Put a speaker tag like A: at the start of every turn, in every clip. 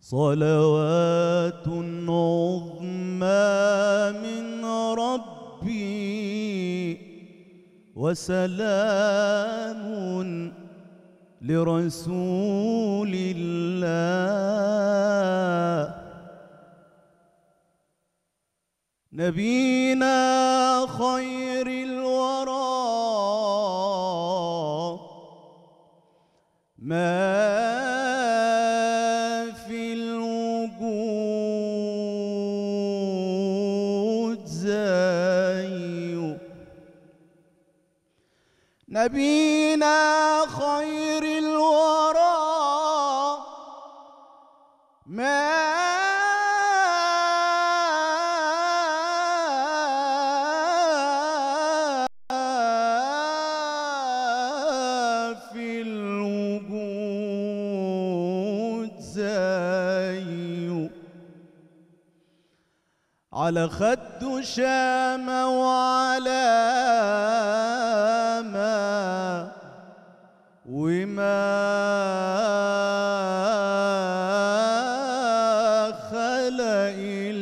A: صلوات عظمى من ربي وسلام لرسول الله نبينا خير الورى ما في الوجود زيه نبينا خير الورى ما في الوجود زيه على خد شامة وعلى ما وما خلق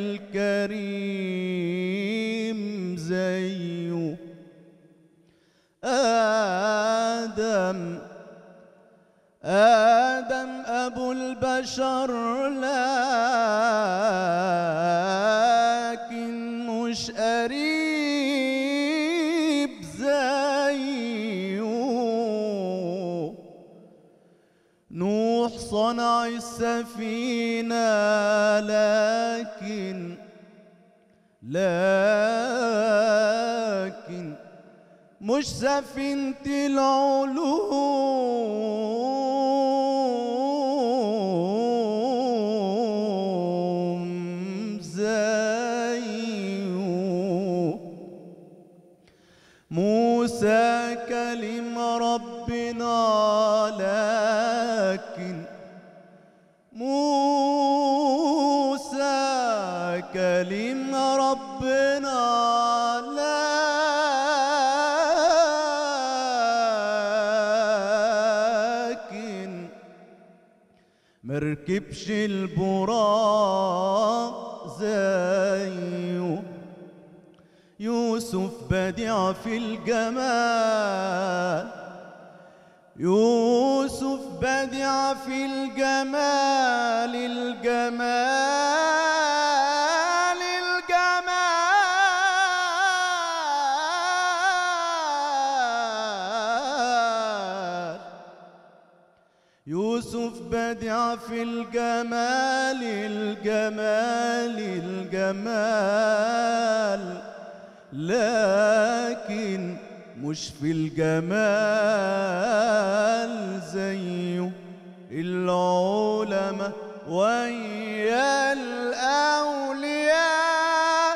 A: الكريم زيه آدم آدم أبو البشر لكن مش قريب زيه نوح صنع السفينة لكن لكن مش سفينة العلوم زيه موسى كلم ربنا لكن موسى كلم ربنا لكن مركبش البراق زيه يوسف بديع في الجمال يوسف بديع في الجمال الجمال الجمال يوسف بديع في الجمال الجمال الجمال لكن مش في الجمال زيه العلماء ويا الأولياء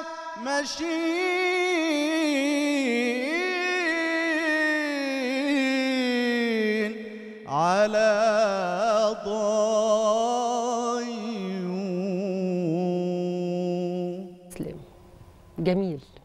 A: ماشيين على ضيوف
B: تسلم جميل